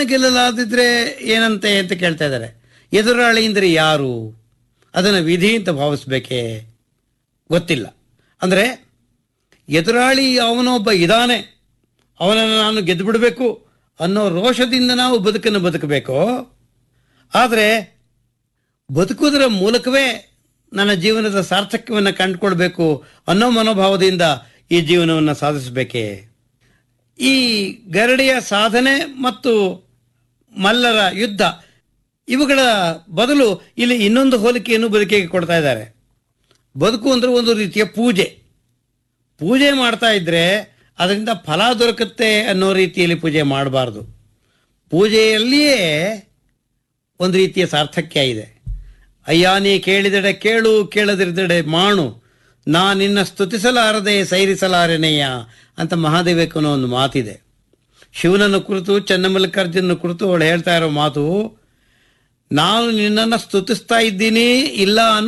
ಗೆಲ್ಲಲಾದಿದ್ರೆ ಏನಂತೆ ಅಂತ ಕೇಳ್ತಾ ಇದ್ದಾರೆ ಎದುರಾಳಿ ಅಂದರೆ ಯಾರು ಅದನ್ನು ವಿಧಿ ಅಂತ ಭಾವಿಸ್ಬೇಕೇ ಗೊತ್ತಿಲ್ಲ ಅಂದರೆ ಎದುರಾಳಿ ಅವನೊಬ್ಬ ಇದ್ದಾನೆ ಅವನನ್ನು ನಾನು ಗೆದ್ದು ಬಿಡಬೇಕು ಅನ್ನೋ ರೋಷದಿಂದ ನಾವು ಬದುಕನ್ನು ಬದುಕಬೇಕು ಆದರೆ ಬದುಕುವುದರ ಮೂಲಕವೇ ನನ್ನ ಜೀವನದ ಸಾರ್ಥಕ್ಯವನ್ನು ಕಂಡುಕೊಳ್ಬೇಕು ಅನ್ನೋ ಮನೋಭಾವದಿಂದ ಈ ಜೀವನವನ್ನು ಸಾಧಿಸಬೇಕೇ ಈ ಗರಡಿಯ ಸಾಧನೆ ಮತ್ತು ಮಲ್ಲರ ಯುದ್ಧ ಇವುಗಳ ಬದಲು ಇಲ್ಲಿ ಇನ್ನೊಂದು ಹೋಲಿಕೆಯನ್ನು ಬದುಕಿಗೆ ಕೊಡ್ತಾ ಇದ್ದಾರೆ ಬದುಕು ಅಂದ್ರೆ ಒಂದು ರೀತಿಯ ಪೂಜೆ ಪೂಜೆ ಮಾಡ್ತಾ ಇದ್ರೆ ಅದರಿಂದ ಫಲ ದೊರಕುತ್ತೆ ಅನ್ನೋ ರೀತಿಯಲ್ಲಿ ಪೂಜೆ ಮಾಡಬಾರ್ದು ಪೂಜೆಯಲ್ಲಿಯೇ ಒಂದು ರೀತಿಯ ಸಾರ್ಥಕ್ಯ ಇದೆ ಅಯ್ಯ ನೀ ಕೇಳಿದೆಡೆ ಕೇಳು ಕೇಳದಿರದೆಡೆ ಮಾಡು ನಾ ನಿನ್ನ ಸ್ತುತಿಸಲಾರದೆ ಸೈರಿಸಲಾರೆನೆಯ ಅಂತ ಮಹಾದೇವಕ್ಕನೋ ಒಂದು ಮಾತಿದೆ ಶಿವನನ್ನು ಕುರಿತು ಚನ್ನಮಲ್ಲಿಕಾರ್ಜುನ ಕುರಿತು ಅವಳು ಹೇಳ್ತಾ ಇರೋ ಮಾತು ನಾನು ನಿನ್ನನ್ನು ಸ್ತುತಿಸ್ತಾ ಇದ್ದೀನಿ ಇಲ್ಲ ಅನ್ನೋ